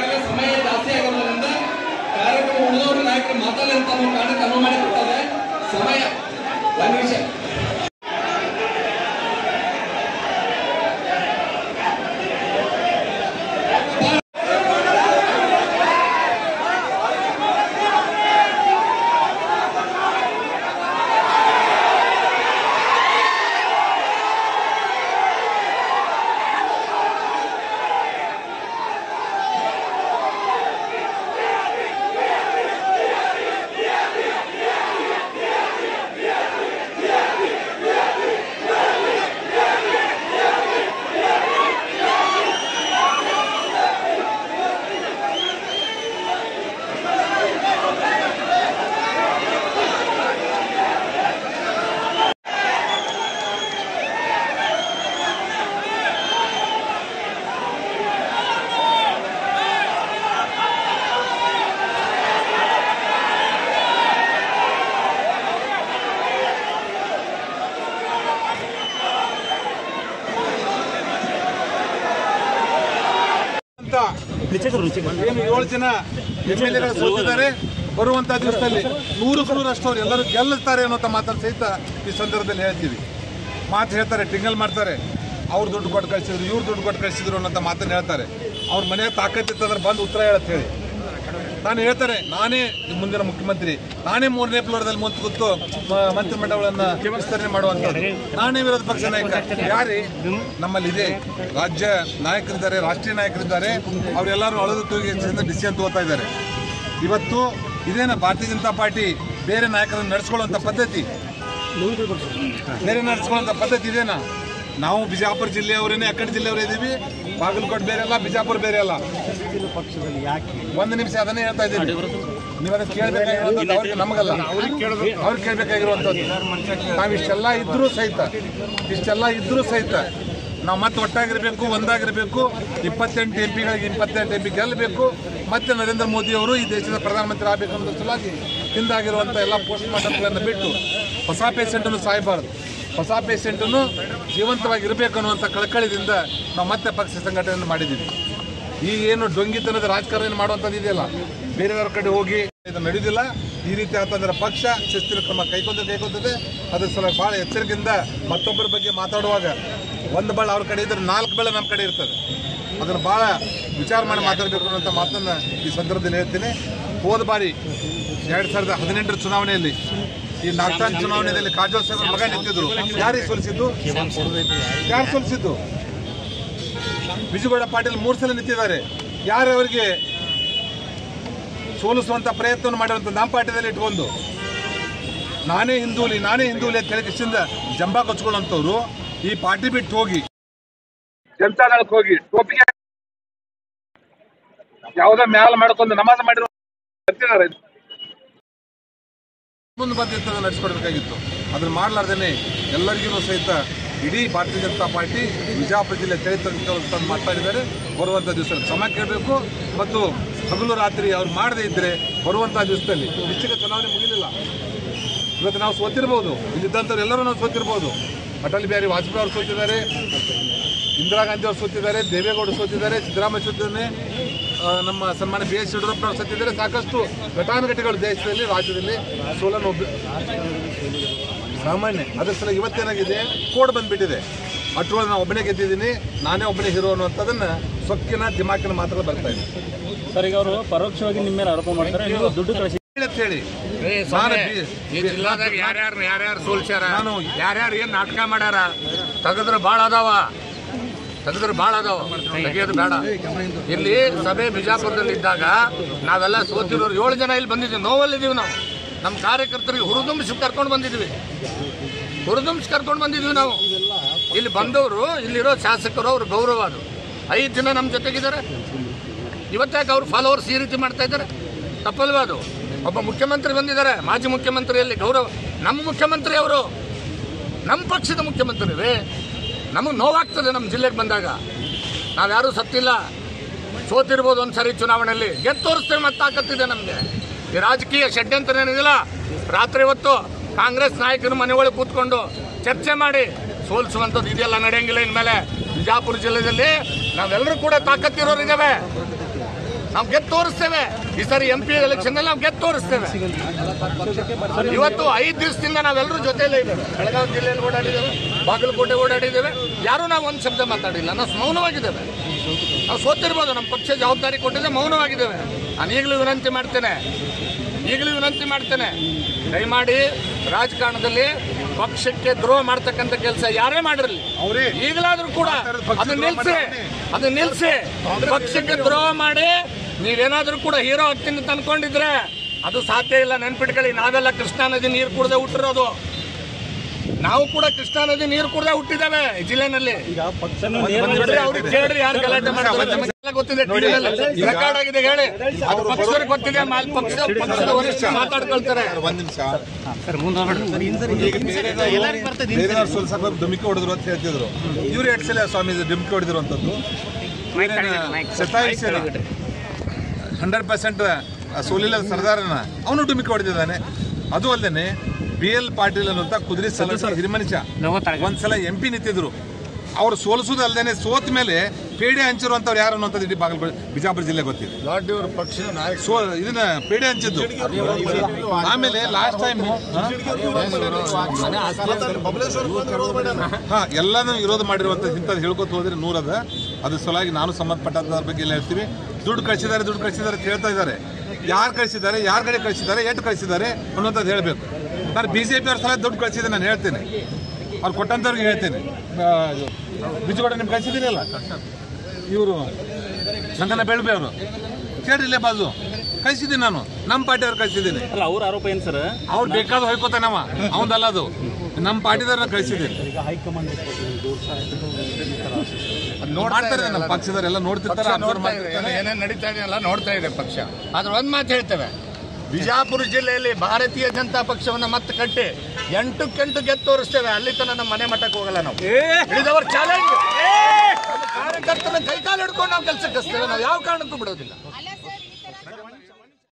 ಈಗಾಗಲೇ ಸಮಯ ಜಾಸ್ತಿ ಆಗೋದ್ರಿಂದ ಕಾರ್ಯಕ್ರಮ ಉಳಿದವರು ನಾಯಕರು ಮಾತಾಡಲಿ ಅಂತ ಅನ್ನೋ ಕಾರಣಕ್ಕೆ ಅನುವು ಮಾಡಿಕೊಟ್ಟದೆ ಸಮಯ ಒಂದು ನಿಮಿಷ ಅಂತ ಏನು ಏಳು ಜನ ಎಂ ಎಲ್ ಎಗಳು ಸೋತಿದ್ದಾರೆ ಬರುವಂತ ದಿವಸದಲ್ಲಿ ನೂರಕ್ಕೆ ನೂರಷ್ಟು ಅವ್ರು ಎಲ್ಲರೂ ಗೆಲ್ಲುತ್ತಾರೆ ಅನ್ನೋಂಥ ಮಾತನ್ನು ಸಹಿತ ಈ ಸಂದರ್ಭದಲ್ಲಿ ಹೇಳ್ತೀವಿ ಮಾತು ಹೇಳ್ತಾರೆ ಟಿಂಗಲ್ ಮಾಡ್ತಾರೆ ಅವ್ರು ದುಡ್ಡು ಕೊಟ್ಟು ಕಳಿಸಿದ್ರು ಇವ್ರು ದುಡ್ಡು ಕೊಟ್ಟು ಕಳಿಸಿದ್ರು ಅನ್ನೋಂಥ ಮಾತನ್ನು ಹೇಳ್ತಾರೆ ಅವ್ರ ಮನೆ ತಾಕತ್ತಿತ್ತಂದ್ರೆ ಬಂದು ಉತ್ತರ ಹೇಳತ್ ಹೇಳಿ ನಾನು ಹೇಳ್ತಾರೆ ನಾನೇ ಈ ಮುಂದಿನ ಮುಖ್ಯಮಂತ್ರಿ ನಾನೇ ಮೂರನೇ ಫ್ಲೋರ್ದಲ್ಲಿ ಮುಂದೆ ಕೂತು ಮ- ಮಂತ್ರಿಮಂಡಲಗಳನ್ನ ವಿಸ್ತರಣೆ ಮಾಡುವಂಥದ್ದು ನಾನೇ ವಿರೋಧ ಪಕ್ಷ ನಾಯಕ ಯಾರೇ ನಮ್ಮಲ್ಲಿ ಇದೆ ರಾಜ್ಯ ನಾಯಕರಿದ್ದಾರೆ ರಾಷ್ಟ್ರೀಯ ನಾಯಕರಿದ್ದಾರೆ ಅವರೆಲ್ಲರೂ ಅಳದು ತೂಗಿ ಡಿಸಿಷನ್ ತಗೋತಾ ಇದ್ದಾರೆ ಇವತ್ತು ಇದೇನ ಭಾರತೀಯ ಜನತಾ ಪಾರ್ಟಿ ಬೇರೆ ನಾಯಕರನ್ನು ನಡೆಸ್ಕೊಳ್ಳುವಂಥ ಪದ್ಧತಿ ಬೇರೆ ನಡೆಸ್ಕೊಳ್ಳುವಂಥ ಪದ್ಧತಿ ಇದೇನಾ ನಾವು ಬಿಜಾಪುರ ಜಿಲ್ಲೆಯವರೇನೆ ಆ ಕಡೆ ಜಿಲ್ಲೆಯವರೇ ಇದ್ದೀವಿ ಬಾಗಲಕೋಟೆ ಬೇರೆ ಅಲ್ಲ ಬಿಜಾಪುರ ಬೇರೆ ಅಲ್ಲ ಒಂದು ನಿಮಿಷ ಅದನ್ನೇ ಹೇಳ್ತಾ ಇದ್ದೀನಿ ನೀವು ಅದನ್ನ ಕೇಳಬೇಕಾಗಿರುವಂಥದ್ದು ಅವ್ರಿಗೆ ನಮಗಲ್ಲ ಅವ್ರಿಗೆ ಕೇಳಬೇಕಾಗಿರುವಂಥದ್ದು ನಾವು ಇಷ್ಟೆಲ್ಲ ಇದ್ರೂ ಸಹಿತ ಇಷ್ಟೆಲ್ಲ ಇದ್ರೂ ಸಹಿತ ನಾವು ಮತ್ತೆ ಒಟ್ಟಾಗಿರ್ಬೇಕು ಒಂದಾಗಿರ್ಬೇಕು ಇಪ್ಪತ್ತೆಂಟು ಎಂ ಪಿಗಳಿಗೆ ಇಪ್ಪತ್ತೆಂಟು ಎಂ ಪಿ ಗೆಲ್ಲಬೇಕು ಮತ್ತೆ ನರೇಂದ್ರ ಮೋದಿ ಅವರು ಈ ದೇಶದ ಪ್ರಧಾನಮಂತ್ರಿ ಆಗಬೇಕು ಅನ್ನೋ ಸಲುವಾಗಿ ಹಿಂದಾಗಿರುವಂಥ ಎಲ್ಲ ಪೋಸ್ಟ್ ಮಾರ್ಟಮ್ಗಳನ್ನು ಬಿಟ್ಟು ಹೊಸ ಪೇಷಂಟನ್ನು ಸಾಯಬಾರ್ದು ಹೊಸ ಪೇಷಂಟನ್ನು ಜೀವಂತವಾಗಿ ಇರಬೇಕು ಅನ್ನುವಂಥ ಕಳಕಳಿದಿಂದ ನಾವು ಮತ್ತೆ ಪಕ್ಷ ಸಂಘಟನೆಯನ್ನು ಮಾಡಿದ್ದೀವಿ ಈ ಏನು ಡೊಂಗಿತನದ ರಾಜಕಾರಣ ಮಾಡುವಂಥದ್ದು ಇದೆಯಲ್ಲ ಬೇರೆಯವ್ರ ಕಡೆ ಹೋಗಿ ಇದು ನಡೆಯುವುದಿಲ್ಲ ಈ ರೀತಿ ಆತಂದ್ರೆ ಪಕ್ಷ ಶಿಸ್ತಿನ ಕ್ರಮ ಕೈಗೊಂಡು ಕೈಗೊಂಡಿದೆ ಅದ್ರ ಸಲುವಾಗಿ ಭಾಳ ಎಚ್ಚರಿಕೆಯಿಂದ ಮತ್ತೊಬ್ಬರ ಬಗ್ಗೆ ಮಾತಾಡುವಾಗ ಒಂದು ಬಳ ಅವ್ರ ಕಡೆ ಇದ್ರೆ ನಾಲ್ಕು ಬೆಳೆ ನಮ್ಮ ಕಡೆ ಇರ್ತದೆ ಅದನ್ನು ಭಾಳ ವಿಚಾರ ಮಾಡಿ ಮಾತಾಡಬೇಕು ಅನ್ನೋಂಥ ಮಾತನ್ನು ಈ ಸಂದರ್ಭದಲ್ಲಿ ಹೇಳ್ತೀನಿ ಹೋದ ಬಾರಿ ಎರಡು ಸಾವಿರದ ಹದಿನೆಂಟರ ಚುನಾವಣೆಯಲ್ಲಿ ಈ ನಾಗ್ತಾನ್ ಚುನಾವಣೆಯಲ್ಲಿ ಕಾಜೋಲ್ ಸಾಹೇಬ್ ಮಗ ನಿಂತಿದ್ರು ಯಾರಿಗೆ ಸೋಲಿಸಿದ್ದು ಯಾರು ಸೋಲಿಸಿದ್ದು ವಿಜಯಗೌಡ ಪಾಟೀಲ್ ಮೂರು ಸಲ ನಿಂತಿದ್ದಾರೆ ಯಾರು ಅವರಿಗೆ ಸೋಲಿಸುವಂತ ಪ್ರಯತ್ನವನ್ನು ಮಾಡಿರುವಂತ ನಮ್ಮ ಪಾರ್ಟಿದಲ್ಲಿ ಇಟ್ಕೊಂಡು ನಾನೇ ಹಿಂದೂಲಿ ನಾನೇ ಹಿಂದೂಲಿ ಅಂತ ಹೇಳಿ ಕಿಸಿಂದ ಜಂಬಾ ಕೊಚ್ಕೊಳ್ಳುವಂಥವ್ರು ಈ ಪಾರ್ಟಿ ಬಿಟ್ಟು ಹೋಗಿ ಜನತಾದಳಕ್ಕೆ ಹೋಗಿ ಟೋಪಿಗೆ ಯಾವುದೋ ಮ್ಯಾಲ ಮಾಡ್ಕೊಂಡು ನಮಾಜ್ ಮಾಡಿರೋ ಬರ್ತಿದ್ದಾರೆ. ಮುಂದೆ ಬಂದಿರ್ತದೆ ನಡೆಸ್ಕೊಡ್ಬೇಕಾಗಿತ್ತು ಅದನ್ನ ಮಾಡಲಾರ್ದೇನೆ ಎಲ್ಲರಿಗೂ ಸಹಿತ ಇಡೀ ಭಾರತೀಯ ಜನತಾ ಪಾರ್ಟಿ ವಿಜಯಪುರ ಜಿಲ್ಲೆ ಚರಿತ್ರೆ ಮಾತಾಡಿದ್ದಾರೆ ಬರುವಂಥ ದಿವಸದಲ್ಲಿ ಕ್ಷಮ ಕೇಳಬೇಕು ಮತ್ತು ಹಗಲು ರಾತ್ರಿ ಅವ್ರು ಮಾಡದೇ ಇದ್ದರೆ ಬರುವಂಥ ದಿವಸದಲ್ಲಿ ನಿಶ್ಚಿತ ಚುನಾವಣೆ ಮುಗಿಲಿಲ್ಲ ಇವತ್ತು ನಾವು ಸೋತಿರ್ಬೋದು ಇಲ್ಲಿದ್ದಂಥವ್ರು ಎಲ್ಲರೂ ನಾವು ಸೋತಿರ್ಬೋದು ಅಟಲ್ ಬಿಹಾರಿ ವಾಜಪೇಯಿ ಅವರು ಸೋತಿದ್ದಾರೆ ಇಂದಿರಾ ಗಾಂಧಿ ಅವರು ಸೋತಿದ್ದಾರೆ ದೇವೇಗೌಡರು ಸೋತಿದ್ದಾರೆ ಸಿದ್ದರಾಮಯ್ಯ ಸೋತಿದ್ದಾನೆ ಆ, ನಮ್ಮ ಸನ್ಮಾನ್ಯ ಬಿ ಎಸ್ ಯಡಿಯೂರಪ್ಪನವರು ಸೋತಿದ್ದಾರೆ ಸಾಕಷ್ಟು ಘಟಾನುಘಟಿಗಳು ದೇಶದಲ್ಲಿ ರಾಜ್ಯದಲ್ಲಿ ಸೋಲನ್ನು ಒಬ್ಬ ಸಾಮಾನ್ಯ ಅದ್ರ ಸಲ ಇವತ್ತೇನಾಗಿದೆ ಕೋಡ್ ಬಂದ್ಬಿಟ್ಟಿದೆ ಅಟ್ರೊಳಗೆ ನಾನು ಒಬ್ಬನೇ ಗೆದ್ದಿದ್ದೀನಿ ನಾನೇ ಒಬ್ಬನೇ ಹೀರೋ ಅನ್ನುವಂಥದ್ದನ್ನ ಸೊಕ್ಕಿನ ದಿಮಾಕಿನ ಮಾತ್ರ ಬರ್ತಾ ಇದೆ ಸರ್ ಈಗ ಅವರು ಪರೋಕ್ಷವಾಗಿ ನಿಮ್ಮ ಮೇಲೆ ಆರೋಪ ಮಾಡ್ತಾರೆ ನೀವು ದುಡ್ಡು ಕಳಿಸಿ ಅಂತ ಹೇಳಿ ನಾನು ಬಿ- ಈ ಜಿಲ್ಲಾದಾಗ ಯಾರ್ಯಾರು ಯಾರ್ಯಾರು ಸೋಲ್ಸ್ಯಾರ ನಾನು ಯಾರ್ಯಾರು ಏನ್ ನಾಟಕ ಮಾಡ್ಯಾರ ತೆಗೆದ್ರೆ ಭಾಳ ಅದಾವ ತೆಗೆದ್ರೆ ಭಾಳ ಅದಾವ ತೆಗಿಯೋದು ಬೇಡ ಇಲ್ಲಿ ಸಭೆ ಬಿಜಾಪುರದಲ್ಲಿ ಇದ್ದಾಗ ನಾವೆಲ್ಲ ಸೋತಿರೋರು ಏಳು ಜನ ಇಲ್ಲಿ ಬಂದಿದ್ದೀವಿ ನೋವಲ್ಲಿದ್ದೀವಿ ನಾವು ನಮ್ಮ ಕಾರ್ಯಕರ್ತರಿಗೆ ಹುರಿದುಂಬಿಸಿ ಕರ್ಕೊಂಡು ಬಂದಿದ್ವಿ ಹುರಿದುಂಬಿಸಿ ಕರ್ಕೊಂಡು ಬಂದಿದ್ವಿ ನಾವು ಇಲ್ಲಿ ಬಂದವರು ಇಲ್ಲಿರೋ ಶಾಸಕರು ಅವ್ರ ಗೌರವ ಅದು ಐದು ದಿನ ನಮ್ಮ ಜೊತೆಗಿದ್ದಾರೆ ಇವತ್ತಾಗ ಅವ್ರು ಫಾಲೋವರ್ಸ್ ಈ ರೀತಿ ಮಾಡ್ತಾ ಇದ್ದಾರೆ ತಪ್ಪಲ್ವಾ ಅದು ಒಬ್ಬ ಮುಖ್ಯಮಂತ್ರಿ ಬಂದಿದ್ದಾರೆ ಮಾಜಿ ಮುಖ್ಯಮಂತ್ರಿಯಲ್ಲಿ ಗೌರವ ನಮ್ಮ ಮುಖ್ಯಮಂತ್ರಿ ಅವರು ನಮ್ಮ ಪಕ್ಷದ ಮುಖ್ಯಮಂತ್ರಿ ರೀ ನಮಗೆ ನೋವಾಗ್ತದೆ ನಮ್ಮ ಜಿಲ್ಲೆಗೆ ಬಂದಾಗ ನಾವ್ಯಾರೂ ಸತ್ತಿಲ್ಲ ಸೋತಿರ್ಬೋದು ಒಂದು ಸರಿ ಚುನಾವಣೆಯಲ್ಲಿ ಗೆದ್ದು ತೋರಿಸ್ತೇವೆ ಮತ್ತೆ ತಾಕತ್ತಿದೆ ನಮಗೆ ಈ ರಾಜಕೀಯ ಷಡ್ಯಂತ್ರ ಏನಿದಿಲ್ಲ ರಾತ್ರಿ ಹೊತ್ತು ಕಾಂಗ್ರೆಸ್ ನಾಯಕರು ಮನೆಯೊಳಗೆ ಕೂತ್ಕೊಂಡು ಚರ್ಚೆ ಮಾಡಿ ಸೋಲಿಸುವಂಥದ್ದು ಇದೆಲ್ಲ ನಡೆಯಂಗಿಲ್ಲ ಇನ್ಮೇಲೆ ಬಿಜಾಪುರ ಜಿಲ್ಲೆಯಲ್ಲಿ ನಾವೆಲ್ಲರೂ ಕೂಡ ತಾಕತ್ತಿರೋರಿದ್ದೇವೆ ನಾವು ಗೆದ್ದು ತೋರಿಸ್ತೇವೆ ಈ ಸಾರಿ ಎಂ ಪಿ ಎಲೆಕ್ಷನ್ ನಾವು ಗೆದ್ದು ತೋರಿಸ್ತೇವೆ ಇವತ್ತು ಐದು ದಿವಸದಿಂದ ನಾವೆಲ್ಲರೂ ಜೊತೆಯಲ್ಲೇ ಇದ್ದೇವೆ ಬೆಳಗಾವಿ ಜಿಲ್ಲೆಯಲ್ಲಿ ಓಡಾಡಿದ್ದೇವೆ ಬಾಗಲಕೋಟೆ ಓಡಾಡಿದ್ದೇವೆ ಯಾರೂ ನಾವು ಒಂದು ಶಬ್ದ ಮಾತಾಡಿಲ್ಲ ನಾವು ಮೌನವಾಗಿದ್ದೇವೆ ನಾವು ಸೋತಿರ್ಬೋದು ನಮ್ಮ ಪಕ್ಷ ಜವಾಬ್ದಾರಿ ಕೊಟ್ಟಿದೆ ಮೌನವಾಗಿದ್ದೇವೆ ನಾನು ಈಗಲೂ ವಿನಂತಿ ಮಾಡ್ತೇನೆ ಈಗಲೂ ವಿನಂತಿ ಮಾಡ್ತೇನೆ ದಯಮಾಡಿ ರಾಜಕಾರಣದಲ್ಲಿ ಪಕ್ಷಕ್ಕೆ ದ್ರೋಹ ಮಾಡ್ತಕ್ಕಂಥ ಕೆಲಸ ಯಾರೇ ಮಾಡಿರಲಿ ಅವರೇ ಈಗಲಾದ್ರೂ ಕೂಡ ಅದನ್ನ ನಿಲ್ಸಿ ಅದನ್ನ ನಿಲ್ಸಿ ಪಕ್ಷಕ್ಕೆ ದ್ರೋಹ ಮಾಡಿ ನೀವೇನಾದ್ರೂ ಕೂಡ ಹೀರೋ ಆಗ್ತೀನಿ ಅಂತ ಅನ್ಕೊಂಡಿದ್ರೆ ಅದು ಸಾಧ್ಯ ಇಲ್ಲ ನೆನ್ಪಿಟ್ಕೊಳ್ಳಿ ನಾವೆಲ್ಲ ಕೃಷ್ಣಾ ನದಿ ನೀರು ಕುಡ್ದೆ ಹುಟ್ಟಿರೋದು ನಾವು ಕೂಡ ಕೃಷ್ಣಾ ನದಿ ನೀರು ಕುಡ್ದೆ ಹುಟ್ಟಿದ್ದೇವೆ ಈ ಜಿಲ್ಲೆನಲ್ಲಿ ಈಗ ಪಕ್ಷ ಬಿಡ್ರಿ, ಅವ್ರಿಗೆ ಕೇಳ್ರಿ ಯಾರು ಗಲಾಟೆ ಮಾಡ್ತಾರೆ ನಮಗೆಲ್ಲ ಗೊತ್ತಿದೆ ನೋಡಿ, ಈಗ- ರೆಕಾರ್ಡ್ ಆಗಿದೆ ಹೇಳಿ ಅದು ಪಕ್ಷದವ್ರಿಗೆ ಗೊತ್ತಿದೆ ಮಾಲ್- ಪಕ್ಷ ಪಕ್ಷದ ವರಿಷ್ಠ ಮಾತಾಡ್ಕೊಳ್ತಾರೆ ಒಂದ್ ನಿಮಿಷ ಈಗ ಬೇರೆ ಬೇರೆ ಸ್ವಲ್ಪ ಸ್ವಲ್ಪ ಡುಮಿಕಿ ಹೊಡೆದ್ರು ಅಂತ ಹೇಳ್ತಿದ್ರು ಇವ್ರು ಎರಡು ಸಲ ಸ್ವಾಮಿ ಡುಮಿಕಿ ಹೊಡೆದಿರುವಂಥದ್ದು ಸತಾಯಿಸಿದ ಹಂಡ್ರೆಡ್ ಪರ್ಸೆಂಟ್ ಸೋಲಿಲ್ಲ ಸರ್ದಾರನ ಅವನು ಡುಮಿಕಿ ಹೊಡೆದಿದ್ದಾನೆ ಅದು ಅಲ್ಲದೆ ಬಿ ಎಲ್ ಪಾಟೀಲ್ ಅನ್ನುವಂಥ ಕುದುರೆ ಸದಸ್ಯ ಹಿರಿಮನುಷ್ಯ ಒಂದ್ಸಲ ಎಂ ಪಿ ನಿಂತಿದ್ರು ಅವ್ರು ಸೋಲಿಸೋದು ಅಲ್ಲದೆ ಸೋತ ಮೇಲೆ ಪೇಡೆ ಹಂಚಿರುವಂಥವ್ರು ಯಾರು ಅನ್ನುವಂಥದ್ದು ಇಡೀ ಬಾಗಲಕೋಟೆ ಬಿಜಾಪುರ ಜಿಲ್ಲೆ ಗೊತ್ತಿದೆ ಲಾಡ್ ಇವ್ರ ಪಕ್ಷದ ನಾಯಕ ಸೋ ಇದನ್ನ ಪೇಡೆ ಹಂಚಿದ್ದು ಆಮೇಲೆ ಲಾಸ್ಟ್ ಟೈಮ್ ಹಾ ಎಲ್ಲಾನು ವಿರೋಧ ಮಾಡಿರುವಂತ ಇಂಥದ್ದು ಹೇಳ್ಕೊತ ಹೋದ್ರೆ ನೂರದ ಅದು ಸಲುವಾಗಿ ನಾನು ಸಂಬಂಧಪಟ್ಟದ್ರ ಬಗ್ಗೆ ಎಲ್ಲ ಹೇಳ್ತೀವಿ ದುಡ್ಡು ಕಳಿಸಿದ್ದಾರೆ ದುಡ್ಡು ಕಳಿಸಿದ್ದಾರೆ ಅಂತ ಹೇಳ್ತಾ ಇದ್ದಾರೆ ಯಾರು ಕಳಿಸಿದ್ದಾರೆ ಯಾರ ಕಡೆ ಕಳಿಸಿದ್ದಾರೆ ಎಷ್ಟು ಕಳಿಸಿದ್ದಾರೆ ಅನ್ನೋಂಥದ್ದು ಹೇಳಬೇಕು ನಾನು ಬಿ ಜೆ ಪಿ ಅವ್ರ ಸಲ ದುಡ್ಡು ಕಳಿಸಿದೆ ನಾನು ಹೇಳ್ತೇನೆ ಅವ್ರು ಕೊಟ್ಟಂಥವ್ರಿಗೆ ಹೇಳ್ತೇನೆ ಬಿಜುಗೌಡ ನಿಮ್ಗೆ ಕಳಿಸಿದ್ದೀರಲ್ಲ ಇವರು ಸಂಗನ ಬೆಳ್ಬೆ ಅವರು ಕೇಳ್ರಿ ಇಲ್ಲೇ ಬಾಜು ಕಳಿಸಿದ್ದೀನಿ ನಾನು ನಮ್ಮ ಪಾರ್ಟಿಯವ್ರು ಕಳಿಸಿದ್ದೀನಿ ಅಲ್ಲ ಅವ್ರ ಆರೋಪ ಏನು ಸರ್ ಅವ್ರು ಬೇಕಾದ ಹೋಯ್ಕೋತಾನವ ಅವನದಲ್ಲ ಅದು ನಮ್ಮ ಪಾರ್ಟಿದವ್ರನ್ನ ಕಳಿಸಿದ್ದೀನಿ ಮಾಡ್ತಾರೆ ನಮ್ಮ ಪಕ್ಷದವರೆಲ್ಲ ನೋಡ್ತಿರ್ತಾರೆ ಅಬ್ಸರ್ವ್ ನೋಡ್ತಾ ಇದೆ ಮಾಡ್ತಿರ್ತಾರೆ ಏನೇನು ನಡೀತಾ ಇದೆ ಎಲ್ಲ ನೋಡ್ತಾ ಇದೆ ಪಕ್ಷ ಆದ್ರೆ ಒಂದ್ ಮಾತು ಹೇಳ್ತೇವೆ ಬಿಜಾಪುರ ಜಿಲ್ಲೆಯಲ್ಲಿ ಭಾರತೀಯ ಜನತಾ ಪಕ್ಷವನ್ನ ಮತ್ತೆ ಕಟ್ಟಿ ಎಂಟಕ್ಕೆಂಟು ಗೆದ್ದು ತೋರಿಸ್ತೇವೆ ಅಲ್ಲಿ ತನಕ ನಮ್ಮ ಮನೆ ಮಠಕ್ಕೆ ಹೋಗಲ್ಲ ನಾವು ಇಳಿದವರು ಚಾಲೆಂಜ್ ಕಾರ್ಯಕರ್ತನ ಕೈಕಾಲು ಹಿಡ್ಕೊಂಡು ನಾವು ಕೆಲಸಕ್ಕೆ ಹಚ್ತೇವೆ ನಾವು ಯಾವ ಕಾರಣಕ್ಕೂ ಬಿಡೋದಿಲ್ಲ ಅಲ್ಲ ಸರ್ ಈ ತರ